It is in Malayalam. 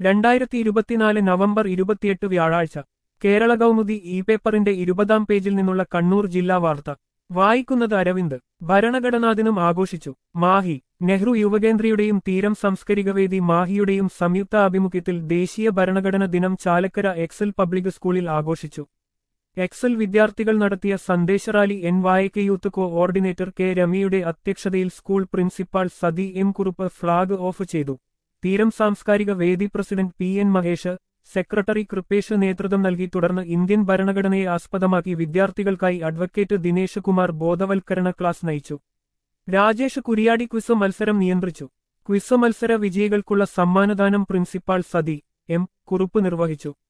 രണ്ടായിരത്തി ഇരുപത്തിനാല് നവംബർ ഇരുപത്തിയെട്ട് വ്യാഴാഴ്ച കേരള കൗമുദി ഇ പേപ്പറിന്റെ ഇരുപതാം പേജിൽ നിന്നുള്ള കണ്ണൂർ ജില്ലാ വാർത്ത വായിക്കുന്നത് അരവിന്ദ് ഭരണഘടനാ ദിനം ആഘോഷിച്ചു മാഹി നെഹ്റു യുവകേന്ദ്രയുടെയും തീരം സാംസ്കരിക വേദി മാഹിയുടെയും സംയുക്ത ആഭിമുഖ്യത്തിൽ ദേശീയ ഭരണഘടന ദിനം ചാലക്കര എക്സൽ പബ്ലിക് സ്കൂളിൽ ആഘോഷിച്ചു എക്സൽ വിദ്യാർത്ഥികൾ നടത്തിയ സന്ദേശ റാലി എൻ വായക യൂത്ത് കോഓർഡിനേറ്റർ കെ രമിയുടെ അധ്യക്ഷതയിൽ school principal Sathi M Kurup flag off ചെയ്തു തീരം സാംസ്കാരിക വേദി president P N Mahesh secretary Krupesh നേതൃത്വം നൽകി തുടർന്ന് ഇന്ത്യൻ ഭരണഘടനയെ ആസ്പദമാക്കി വിദ്യാർത്ഥികൾക്കായി അഡ്വക്കേറ്റ് ദിനേശ് കുമാർ ബോധവൽക്കരണ ക്ലാസ് നയിച്ചു രാജേഷ് കുരിയാടി ക്വിസ് മത്സരം നിയന്ത്രിച്ചു ക്വിസ് മത്സര വിജയികൾക്കുള്ള സമ്മാനദാനം പ്രിൻസിപ്പാൾ സതി എം കുറുപ്പ് നിർവഹിച്ചു